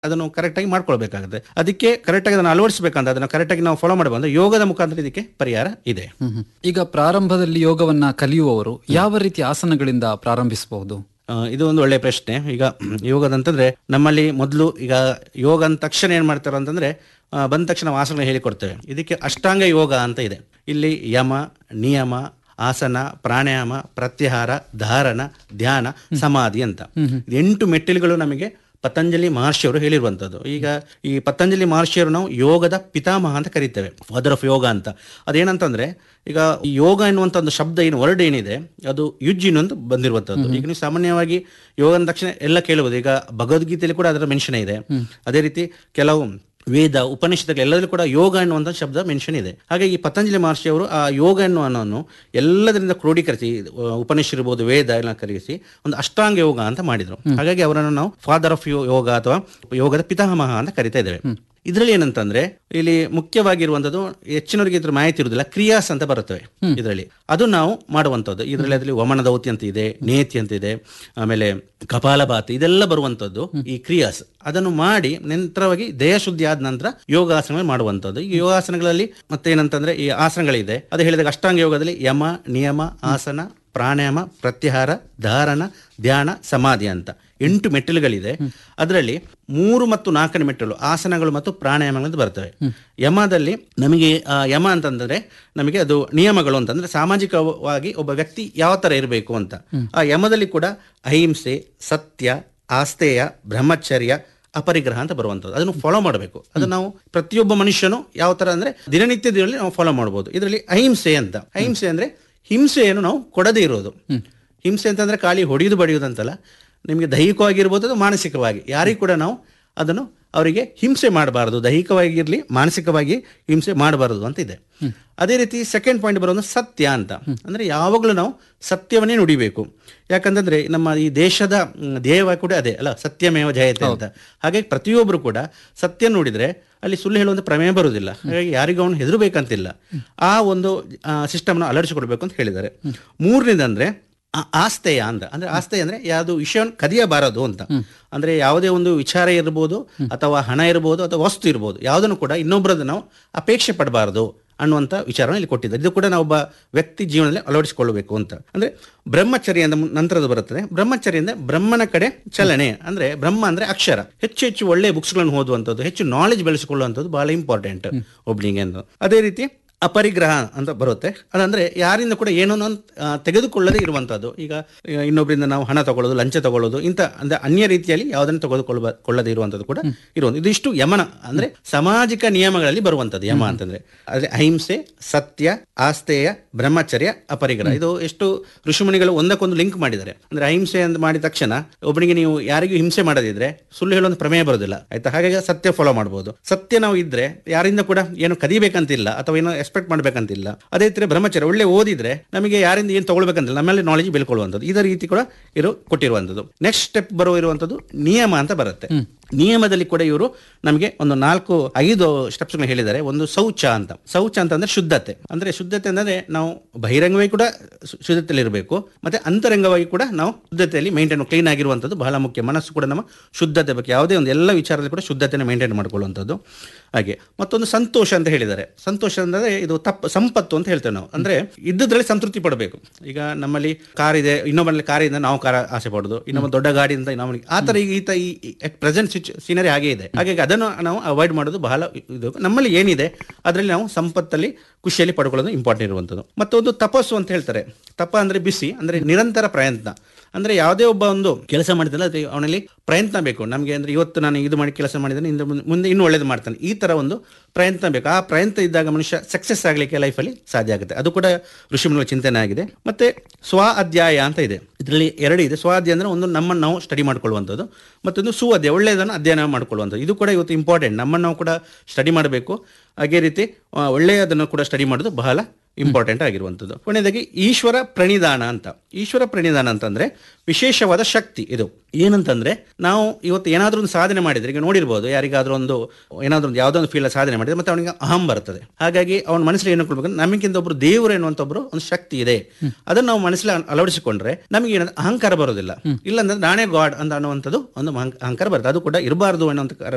ಅದನ್ನು ಕರೆಕ್ಟಾಗಿ ಮಾಡ್ಕೊಳ್ಬೇಕಾಗುತ್ತೆ ಅದಕ್ಕೆ ಕರೆಕ್ಟಾಗಿ ಅದನ್ನು ಅಳವಡಿಸಬೇಕಂತ ಅದನ್ನು ಕರೆಕ್ಟಾಗಿ ನಾವು ಫಾಲೋ ಮಾಡಬಹುದು ಯೋಗದ ಮುಖಾಂತರ ಇದಕ್ಕೆ ಪರಿಹಾರ ಇದೆ ಹ್ಮ್ ಹ್ಮ್. ಈಗ ಪ್ರಾರಂಭದಲ್ಲಿ ಯೋಗವನ್ನ ಕಲಿಯುವವರು ಯಾವ ರೀತಿಯ ಆಸನಗಳಿಂದ ಪ್ರಾರಂಭಿಸಬಹುದು ಆ, ಇದು ಒಂದು ಒಳ್ಳೆಯ ಪ್ರಶ್ನೆ ಈಗ ಯೋಗದಂತಂದ್ರೆ ನಮ್ಮಲ್ಲಿ ಮೊದಲು ಈಗ ಯೋಗ ಅಂದ ತಕ್ಷಣ ಏನ್ ಮಾಡ್ತಾರೆ ಅಂತಂದ್ರೆ ಆ, ಬಂದ ತಕ್ಷಣ ನಾವು ಆಸನ ಹೇಳಿಕೊಡ್ತೇವೆ ಇದಕ್ಕೆ ಅಷ್ಟಾಂಗ ಯೋಗ ಅಂತ ಇದೆ ಇಲ್ಲಿ ಯಮ ನಿಯಮ ಆಸನ ಪ್ರಾಣಾಯಾಮ ಪ್ರತ್ಯಾಹಾರ ಧಾರಣ ಧ್ಯಾನ ಸಮಾಧಿ ಅಂತ ಇದು ಎಂಟು ಮೆಟ್ಟಿಲುಗಳು ನಮಗೆ ಪತಂಜಲಿ ಮಹರ್ಷಿಯವರು ಹೇಳಿರುವಂಥದ್ದು ಈಗ ಈ ಪತಂಜಲಿ ಮಹರ್ಷಿಯವರು ನಾವು ಯೋಗದ ಪಿತಾಮಹ ಅಂತ ಕರಿತೇವೆ ಫಾದರ್ ಆಫ್ ಯೋಗ ಅಂತ ಅದೇನಂತಂದ್ರೆ ಈಗ ಈ ಯೋಗ ಎನ್ನುವಂಥ ಒಂದು ಶಬ್ದ ಏನು ವರ್ಡ್ ಏನಿದೆ ಅದು ಯುಜ್ಜಿನ್ ಅಂತ ಬಂದಿರುವಂಥದ್ದು ಈಗ ನೀವು ಸಾಮಾನ್ಯವಾಗಿ ಯೋಗ ಅಂದ ತಕ್ಷಣ ಎಲ್ಲ ಕೇಳಬಹುದು ಈಗ ಭಗವದ್ಗೀತೆಯಲ್ಲಿ ಕೂಡ ಅದರ ಮೆನ್ಷನ್ ಇದೆ ಅದೇ ರೀತಿ ಕೆಲವು ವೇದ ಉಪನಿಷತ್ತುಗಳು ಎಲ್ಲದರಲ್ಲೂ ಕೂಡ ಯೋಗ ಎನ್ನುವಂಥ ಶಬ್ದ ಮೆನ್ಷನ್ ಇದೆ ಹಾಗೆ ಈ ಪತಂಜಲಿ ಮಹರ್ಷಿ ಅವರು ಆ ಯೋಗ ಎನ್ನುವನನ್ನು ಎಲ್ಲದರಿಂದ ಕ್ರೋಢೀಕರಿಸಿ ಅಹ್, ಉಪನಿಷತ್ ಇರ್ಬೋದು ವೇದ ಎಲ್ಲ ಕರೆಸಿ ಒಂದು ಅಷ್ಟಾಂಗ ಯೋಗ ಅಂತ ಮಾಡಿದ್ರು ಹಾಗಾಗಿ ಅವರನ್ನು ನಾವು ಫಾದರ್ ಆಫ್ ಯೋಗ ಅಥವಾ ಯೋಗದ ಪಿತಾಮಹ ಅಂತ ಕರಿತಾ ಇದ್ದೇವೆ ಇದರಲ್ಲಿ ಏನಂತಂದ್ರೆ ಇಲ್ಲಿ ಮುಖ್ಯವಾಗಿರುವಂತದ್ದು ಹೆಚ್ಚಿನವರಿಗೆ ಇದ್ರ ಮಾಹಿತಿ ಇರುವುದಿಲ್ಲ ಕ್ರಿಯಾಸ್ ಅಂತ ಬರುತ್ತವೆ ಇದರಲ್ಲಿ ಅದು ನಾವು ಮಾಡುವಂಥದ್ದು ಇದರಲ್ಲಿ ಅದರಲ್ಲಿ ವಮನ ದೌತಿ ಅಂತ ಇದೆ ನೇತಿ ಅಂತ ಇದೆ ಆಮೇಲೆ ಕಪಾಲಭಾತಿ ಇದೆಲ್ಲ ಬರುವಂತದ್ದು ಈ ಕ್ರಿಯಾಸ್ ಅದನ್ನು ಮಾಡಿ ನಂತರವಾಗಿ ದೇಹ ಶುದ್ಧಿ ಆದ ನಂತರ ಯೋಗಾಸನ ಮಾಡುವಂಥದ್ದು ಈ ಯೋಗಾಸನಗಳಲ್ಲಿ ಮತ್ತೆ ಏನಂತಂದ್ರೆ ಈ ಆಸನಗಳಿದೆ ಅದು ಹೇಳಿದಾಗ ಅಷ್ಟಾಂಗ ಯೋಗದಲ್ಲಿ ಯಮ ನಿಯಮ ಆಸನ ಪ್ರಾಣಾಯಾಮ ಪ್ರತ್ಯಾಹಾರ ಧಾರಣ ಧ್ಯಾನ ಸಮಾಧಿ ಅಂತ ಎಂಟು ಮೆಟ್ಟಿಲುಗಳಿದೆ ಅದರಲ್ಲಿ ಮೂರು ಮತ್ತು ನಾಲ್ಕನೇ ಮೆಟ್ಟಿಲು ಆಸನಗಳು ಮತ್ತು ಪ್ರಾಣಾಯಾಮಗಳು ಬರ್ತವೆ ಯಮದಲ್ಲಿ ನಮಗೆ ಆ, ಯಮ ಅಂತಂದ್ರೆ ನಮಗೆ ಅದು ನಿಯಮಗಳು ಅಂತಂದ್ರೆ ಸಾಮಾಜಿಕವಾಗಿ ಒಬ್ಬ ವ್ಯಕ್ತಿ ಯಾವ ತರ ಇರಬೇಕು ಅಂತ ಆ ಯಮದಲ್ಲಿ ಕೂಡ ಅಹಿಂಸೆ ಸತ್ಯ ಆಸ್ತೇಯ ಬ್ರಹ್ಮಚರ್ಯ ಅಪರಿಗ್ರಹ ಅಂತ ಬರುವಂಥದ್ದು ಅದನ್ನು ಫಾಲೋ ಮಾಡಬೇಕು ಅದು ನಾವು ಪ್ರತಿಯೊಬ್ಬ ಮನುಷ್ಯನು ಯಾವ ತರ ಅಂದ್ರೆ ದಿನನಿತ್ಯದಲ್ಲಿ ನಾವು ಫಾಲೋ ಮಾಡಬಹುದು ಇದರಲ್ಲಿ ಅಹಿಂಸೆ ಅಂತ ಅಹಿಂಸೆ ಅಂದ್ರೆ ಹಿಂಸೆಯನ್ನು ನಾವು ಕೊಡದೇ ಇರೋದು ಹಿಂಸೆ ಅಂತಂದ್ರೆ ಖಾಲಿ ಹೊಡೆಯುವುದು ಬಡಿಯುವುದು ಅಂತಲ್ಲ ನಿಮಗೆ ದೈಹಿಕವಾಗಿರ್ಬೋದು ಅದು ಮಾನಸಿಕವಾಗಿ ಯಾರಿಗೂ ಕೂಡ ನಾವು ಅದನ್ನು ಅವರಿಗೆ ಹಿಂಸೆ ಮಾಡಬಾರದು ದೈಹಿಕವಾಗಿರಲಿ ಮಾನಸಿಕವಾಗಿ ಹಿಂಸೆ ಮಾಡಬಾರದು ಅಂತ ಇದೆ ಅದೇ ರೀತಿ ಸೆಕೆಂಡ್ ಪಾಯಿಂಟ್ ಬರೋದು ಸತ್ಯ ಅಂತ ಅಂದ್ರೆ ಯಾವಾಗಲೂ ನಾವು ಸತ್ಯವನ್ನೇ ನುಡಿಬೇಕು ಯಾಕಂತಂದ್ರೆ ನಮ್ಮ ಈ ದೇಶದ ಮ್, ಧ್ಯೇಯ ಕೂಡ ಅದೇ ಅಲ್ಲ ಸತ್ಯಮೇವ ಜಯತೆ ಅಂತ ಹಾಗಾಗಿ ಪ್ರತಿಯೊಬ್ಬರು ಕೂಡ ಸತ್ಯ ನುಡಿದ್ರೆ ಅಲ್ಲಿ ಸುಳ್ಳು ಹೇಳುವಂತ ಪ್ರಮೇಯ ಬರುವುದಿಲ್ಲ ಹಾಗಾಗಿ ಯಾರಿಗೂ ಅವನು ಹೆದರಬೇಕಂತಿಲ್ಲ ಆ ಒಂದು ಸಿಸ್ಟಮ್ನ ಅಳವಡಿಸಿಕೊಡ್ಬೇಕು ಅಂತ ಹೇಳಿದ್ದಾರೆ ಮೂರನೇದಂದ್ರೆ ಆ- ಆಸ್ತೆಯ ಅಂತ ಅಂದ್ರೆ ಆಸ್ತೆಯ ಅಂದ್ರೆ ಯಾವುದು ವಿಷಯವನ್ನು ಕದಿಯಬಾರದು ಅಂತ ಅಂದ್ರೆ ಯಾವುದೇ ಒಂದು ವಿಚಾರ ಇರ್ಬೋದು ಅಥವಾ ಹಣ ಇರ್ಬೋದು ಅಥವಾ ವಸ್ತು ಇರ್ಬೋದು ಯಾವುದನ್ನು ಕೂಡ ಇನ್ನೊಬ್ಬರದ್ದು ನಾವು ಅಪೇಕ್ಷೆ ಪಡಬಾರದು ಅನ್ನುವಂಥ ವಿಚಾರವನ್ನು ಇಲ್ಲಿ ಕೊಟ್ಟಿದ್ದಾರೆ ಇದು ಕೂಡ ನಾವು ಒಬ್ಬ ವ್ಯಕ್ತಿ ಜೀವನದಲ್ಲಿ ಅಳವಡಿಸಿಕೊಳ್ಳಬೇಕು ಅಂತ ಅಂದ್ರೆ ಬ್ರಹ್ಮಚರ್ಯ ಅಂತ ಮು- ನಂತರದ್ದು ಬರುತ್ತದೆ ಬ್ರಹ್ಮಚರ್ಯ ಅಂದ್ರೆ ಬ್ರಹ್ಮನ ಕಡೆ ಚಲನೆ ಅಂದ್ರೆ ಬ್ರಹ್ಮ ಅಂದ್ರೆ ಅಕ್ಷರ ಹೆಚ್ಚು ಹೆಚ್ಚು ಒಳ್ಳೆ ಬುಕ್ಸ್ಗಳನ್ನು ಓದುವಂಥದ್ದು ಹೆಚ್ಚು ನಾಲೆಜ್ ಬೆಳೆಸಿಕೊಳ್ಳುವಂಥದ್ದು ಬಹಳ ಇಂಪಾರ್ಟೆಂಟ್ ಒಬ್ನಿಗೆ ಅಂತ ಅದೇ ರೀತಿ ಅಪರಿಗ್ರಹ ಅಂತ ಬರುತ್ತೆ ಅದಂದ್ರೆ ಯಾರಿಂದ ಕೂಡ ಏನೋ ತೆಗೆದುಕೊಳ್ಳದೆ ಇರುವಂತದ್ದು ಈಗ ಆ, ಇನ್ನೊಬ್ಬರಿಂದ ನಾವು ಹಣ ತಗೊಳ್ಳೋದು ಲಂಚ ತಗೊಳ್ಳೋದು ಇಂಥ ಅಂದ್ರೆ ಅನ್ಯ ರೀತಿಯಲ್ಲಿ ಯಾವುದನ್ನು ತೆಗೆದುಕೊಳ್ಳ ಕೊಳ್ಳದೆ ಇರುವಂತದ್ದು ಕೂಡ ಇರುವಂತ ಇದಿಷ್ಟು ಯಮನ ಅಂದ್ರೆ ಸಾಮಾಜಿಕ ನಿಯಮಗಳಲ್ಲಿ ಬರುವಂತದ್ದು ಯಮ ಅಂತಂದ್ರೆ ಅದೇ ಅಹಿಂಸೆ ಸತ್ಯ ಆಸ್ತೇಯ ಬ್ರಹ್ಮಚರ್ಯ ಅಪರಿಗ್ರಹ ಇದು ಎಷ್ಟು ಋಷಿಮುನಿಗಳು ಒಂದಕ್ಕೊಂದು ಲಿಂಕ್ ಮಾಡಿದ್ದಾರೆ ಅಂದ್ರೆ ಅಹಿಂಸೆ ಅಂತ ಮಾಡಿದ ತಕ್ಷಣ ಒಬ್ಬನಿಗೆ ನೀವು ಯಾರಿಗೂ ಹಿಂಸೆ ಮಾಡದಿದ್ರೆ ಸುಳ್ಳು ಹೇಳುವಂತ ಪ್ರಮೇಯ ಬರೋದಿಲ್ಲ ಆಯ್ತಾ ಹಾಗಾಗಿ ಸತ್ಯ ಫಾಲೋ ಮಾಡಬಹುದು ಸತ್ಯ ನಾವು ಇದ್ರೆ ಯಾರಿಂದ ಕೂಡ ಏನು ಕದಿಬೇಕಂತಿಲ್ಲ ಅಥವಾ ಏನೋ ಎಕ್ಸ್ಪೆಕ್ಟ್ ಮಾಡ್ಬೇಕಂತಿಲ್ಲ ಅದೇ ರೀತಿ ಬ್ರಹ್ಮಚರ್ಯ ಒಳ್ಳೆ ಓದಿದ್ರೆ ನಮಗೆ ಯಾರಿಂದ ಏನು ತಗೊಳ್ಬೇಕಂತಿಲ್ಲ ನಮ್ಮಲ್ಲಿ ನಾಲೆಜ್ ಬೆಳ್ಕೊಳ್ಳುವಂಥದ್ದು ಇದೇ ರೀತಿ ಕೂಡ ಇರು ಕೊಟ್ಟಿರುವಂಥದ್ದು ನೆಕ್ಸ್ಟ್ ಸ್ಟೆಪ್ ಬರೋ ಇರುವಂಥದ್ದು ನಿಯಮ ಅಂತ ಬರುತ್ತೆ ನಿಯಮದಲ್ಲಿ ಕೂಡ ಇವರು ನಮಗೆ ಒಂದು ನಾಲ್ಕು ಐದು ಸ್ಟೆಪ್ಸ್ ಹೇಳಿದ್ದಾರೆ ಒಂದು ಶೌಚ ಅಂತ ಶೌಚ ಅಂತಂದ್ರೆ ಶುದ್ಧತೆ ಅಂದ್ರೆ ಶುದ್ಧತೆ ಅಂದ್ರೆ ನಾವು ಬಹಿರಂಗವಾಗಿ ಕೂಡ ಶು- ಶುದ್ಧತೆಯಲ್ಲಿ ಇರಬೇಕು ಮತ್ತೆ ಅಂತರಂಗವಾಗಿ ಕೂಡ ನಾವು ಶುದ್ಧತೆಯಲ್ಲಿ ಮೇಂಟೈನ್ ಕ್ಲೀನ್ ಆಗಿರುವಂಥದ್ದು ಬಹಳ ಮುಖ್ಯ ಮನಸ್ಸು ಕೂಡ ನಮ್ಮ ಶುದ್ಧತೆ ಬಗ್ಗೆ ಯಾವುದೇ ಒಂದು ಎಲ್ಲ ವಿಚಾರದಲ್ಲಿ ಕೂಡ ಶುದ್ಧತೆಯನ್ನು ಮೇಂಟೈನ್ ಮಾಡ್ಕೊಳ್ಳುವಂಥದ್ದು ಹಾಗೆ ಮತ್ತೊಂದು ಸಂತೋಷ ಅಂತ ಹೇಳಿದ್ದಾರೆ ಸಂತೋಷ ಅಂದ್ರೆ ಇದು ತಪ್ಪು ಸಂಪತ್ತು ಅಂತ ಹೇಳ್ತೇವೆ ನಾವು ಅಂದ್ರೆ ಇದ್ದದ್ರಲ್ಲಿ ಸಂತೃಪ್ತಿ ಪಡಬೇಕು ಈಗ ನಮ್ಮಲ್ಲಿ ಕಾರ್ ಇದೆ ಇನ್ನೊಬ್ಬರಲ್ಲಿ ಕಾರ್ ಇದೆ ನಾವು ಕಾರ್ ಆಸೆ ಪಡೋದು ಇನ್ನೊಬ್ಬ ದೊಡ್ಡ ಗಾಡಿ ಅಂತ ನಾವು ಆ ತರ ಈಗ ಈತ ಈ ಪ್ರೆಸೆಂಟ್ ಸೀನರಿ ಹಾಗೆ ಇದೆ ಹಾಗಾಗಿ ಅದನ್ನು ನಾವು ಅವಾಯ್ಡ್ ಮಾಡೋದು ಬಹಳ ಇದು ನಮ್ಮಲ್ಲಿ ಏನಿದೆ ಅದರಲ್ಲಿ ನಾವು ಸಂಪತ್ತಲ್ಲಿ ಖುಷಿಯಲ್ಲಿ ಪಡ್ಕೊಳ್ಳೋದು ಇಂಪಾರ್ಟೆಂಟ್ ಇರುವಂಥದ್ದು ಮತ್ತೊಂದು ತಪಸ್ಸು ಅಂತ ಹೇಳ್ತಾರೆ ತಪ ಅಂದ್ರೆ ಬಿಸಿ ಅಂದ್ರೆ ನಿರಂತರ ಪ್ರಯತ್ನ ಅಂದ್ರೆ ಯಾವುದೇ ಒಬ್ಬ ಒಂದು ಕೆಲಸ ಮಾಡಿದ್ರೆ ಅದು ಅವನಲ್ಲಿ ಪ್ರಯತ್ನ ಬೇಕು ನಮಗೆ ಅಂದ್ರೆ ಇವತ್ತು ನಾನು ಇದು ಮಾಡಿ ಕೆಲಸ ಮಾಡಿದ್ದೇನೆ ಇಂದ ಮುಂದೆ- ಮುಂದೆ ಇನ್ನೂ ಒಳ್ಳೇದು ಮಾಡ್ತಾನೆ ಈ ತರ ಒಂದು ಪ್ರಯತ್ನ ಬೇಕು ಆ ಪ್ರಯತ್ನ ಇದ್ದಾಗ ಮನುಷ್ಯ ಸಕ್ಸಸ್ ಆಗಲಿಕ್ಕೆ ಲೈಫಲ್ಲಿ ಸಾಧ್ಯ ಆಗುತ್ತೆ ಅದು ಕೂಡ ಋಷಿಮುನಿಗಳ ಚಿಂತನೆ ಆಗಿದೆ ಮತ್ತೆ ಸ್ವ ಅಧ್ಯಾಯ ಅಂತ ಇದೆ ಇದರಲ್ಲಿ ಎರಡು ಇದೆ ಸ್ವ ಅಧ್ಯಾಯ ಅಂದ್ರೆ ಒಂದು ನಮ್ಮನ್ನು ನಾವು ಸ್ಟಡಿ ಮಾಡ್ಕೊಳ್ಳುವಂಥದ್ದು ಮತ್ತೊಂದು ಸು ಅಧ್ಯಾಯ ಒಳ್ಳೆಯದನ್ನು ಅಧ್ಯಯನ ಮಾಡ್ಕೊಳ್ಳುವಂಥದ್ದು ಇದು ಕೂಡ ಇವತ್ತು ಇಂಪಾರ್ಟೆಂಟ್ ನಮ್ಮನ್ನು ನಾವು ಕೂಡ ಸ್ಟಡಿ ಮಾಡಬೇಕು ಹಾಗೆ ರೀತಿ ಆ, ಒಳ್ಳೆಯದನ್ನು ಕೂಡ ಸ್ಟಡಿ ಮಾಡೋದು ಬಹಳ ಇಂಪಾರ್ಟೆಂಟ್ ಆಗಿರುವಂಥದ್ದು ಕೊನೆಯದಾಗಿ ಈಶ್ವರ ಪ್ರಣಿಧಾನ ಅಂತ ಈಶ್ವರ ಪ್ರಣಿಧಾನ ಅಂತಂದ್ರೆ ವಿಶೇಷವಾದ ಶಕ್ತಿ ಇದು ಏನಂತಂದ್ರೆ ನಾವು ಇವತ್ತು ಏನಾದ್ರೂ ಒಂದು ಸಾಧನೆ ಮಾಡಿದ್ರೆ ಈಗ ನೋಡಿರ್ಬೋದು ಯಾರಿಗಾದ್ರೂ ಒಂದು ಏನಾದ್ರೂ ಒಂದು ಯಾವುದೋ ಒಂದು ಫೀಲ್ಡ್ ಸಾಧನೆ ಮಾಡಿದ್ರೆ ಮತ್ತೆ ಅವನಿಗೆ ಅಹಂ ಬರ್ತದೆ ಹಾಗಾಗಿ ಅವನ ಮನಸ್ಸಲ್ಲಿ ಏನು ಕೊಡ್ಬೇಕು ನಮಗಿಂತ ಒಬ್ರು ದೇವರು ಎನ್ನುವಂತ ಒಬ್ರು ಒಂದು ಶಕ್ತಿ ಇದೆ ಅದನ್ನು ನಾವು ಮನಸ್ಸಲ್ಲಿ ಅಳವಡಿಸಿಕೊಂಡ್ರೆ ನಮಗೆ ಏನಂದ್ರೆ ಅಹಂಕಾರ ಬರೋದಿಲ್ಲ ಇಲ್ಲಾಂದ್ರೆ ನಾನೇ ಗಾಡ್ ಅಂತ ಅನ್ನುವಂಥದ್ದು ಒಂದು ಅಹಂ- ಅಹಂಕಾರ ಬರುತ್ತೆ ಅದು ಕೂಡ ಇರಬಾರ್ದು ಅನ್ನುವಂಥ